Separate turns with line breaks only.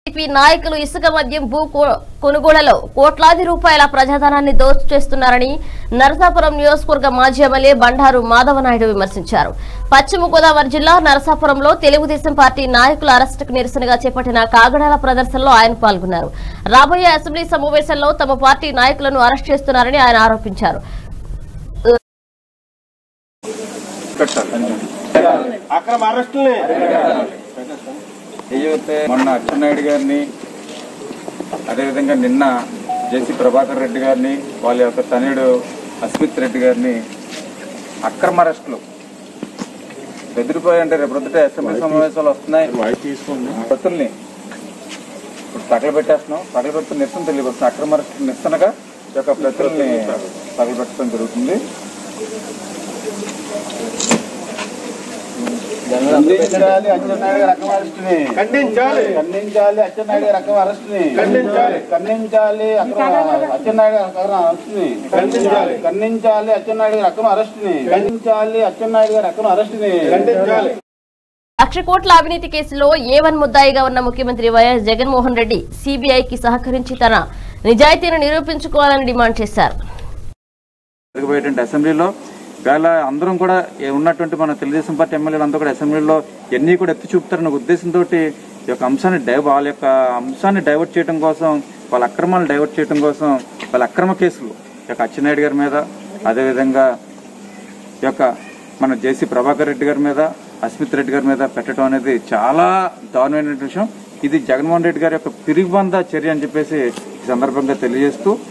TDP నాయకులు ఇసుక మద్యం భూ కొ- కొనుగోళ్లలో కోట్లాది రూపాయల ప్రజాధనాన్ని దోచు చేస్తున్నారని నరసాపురం నియోజకవర్గ మాజీ ఎమ్మెల్యే బండారు మాధవనాయుడు విమర్శించారు పశ్చిమ గోదావరి జిల్లా నరసాపురంలో తెలుగుదేశం పార్టీ నాయకుల అరెస్టుకు నిరసనగా చేపట్టిన కాగడాల ప్రదర్శనలో ఆయన పాల్గొన్నారు రాబోయే అసెంబ్లీ సమావేశంలో తమ పార్టీ నాయకులను అరెస్ట్ చేస్తున్నారని ఆయన ఆరోపించారు
అక్రమ అరెస్టుల్ని
ఏవైతే మొన్న అచ్చెన్నాయుడు గారిని అదేవిధంగా నిన్న జేసీ ప్రభాకర్ రెడ్డి గారిని వాళ్ళ యొక్క తనయుడు అస్మిత్ రెడ్డి గారిని అక్రమ అరెస్టులు బెదిరిపోయి అంటే రేపు ప్రొద్దుట అసెంబ్లీ సమావేశాలు వస్తున్నాయి వ్యక్తుల్ని ఇప్పుడు తగలబెట్టేస్తున్నాం తగలబెడుతున్న నిరసన తెలియబడుతుంది అక్రమ అరెస్టు నిరసనగా ఈ యొక్క ప్రతుల్ని తగలబెట్టడం జరుగుతుంది
ఖండించాలి అచ్చెన్నాయుడు గారి రకం అరెస్ట్ని
ఖండించాలి
ఖండించాలి అచ్చెన్నాయుడు గారి రకం అరెస్ట్ని
ఖండించాలి.
ఖండించాలి అక్రమ అచ్చెన్నాయుడు గారి రకం అరెస్ట్ని
ఖండించాలి.
ఖండించాలి అచ్చెన్నాయుడు గారి రకం అరెస్ట్ని ఖండించాలి అచ్చెన్నాయుడు గారి రకం అరెస్ట్ని
ఖండించాలి
లక్ష కోట్ల అవినీతి కేసులో ఏ వన్ ముద్దాయిగా ఉన్న ముఖ్యమంత్రి వైఎస్ జగన్మోహన్ రెడ్డి సిబిఐకి సహకరించి తన నిజాయితీని నిరూపించుకోవాలని డిమాండ్ చేశారు
జరగబోయేటువంటి అసెంబ్లీలో వేళ అందరం కూడా ఏ- ఉన్నటువంటి మన తెలుగుదేశం పార్టీ ఎమ్మెల్యేలు అందరూ కూడా అసెంబ్లీలో ఎన్ని కూడా ఎత్తి చూపుతారన్న ఉద్దేశంతో ఈ యొక్క అంశాన్ని డై వాళ్ళ యొక్క అంశాన్ని డైవర్ట్ చేయడం కోసం వాళ్ళ అక్రమాలను డైవర్ట్ చేయడం కోసం వాళ్ళ అక్రమ కేసులు ఈ యొక్క అచ్చెన్నాయుడు గారి మీద అదేవిధంగా ఈ యొక్క మన జేసీ ప్రభాకర్ రెడ్డి గారి మీద అస్మిత్ రెడ్డి గారి మీద పెట్టడం అనేది చాలా దారుణమైన విషయం ఇది జగన్మోహన్ రెడ్డి గారి యొక్క పిరిగిబంద చర్య అని చెప్పేసి ఈ సందర్భంగా తెలియజేస్తూ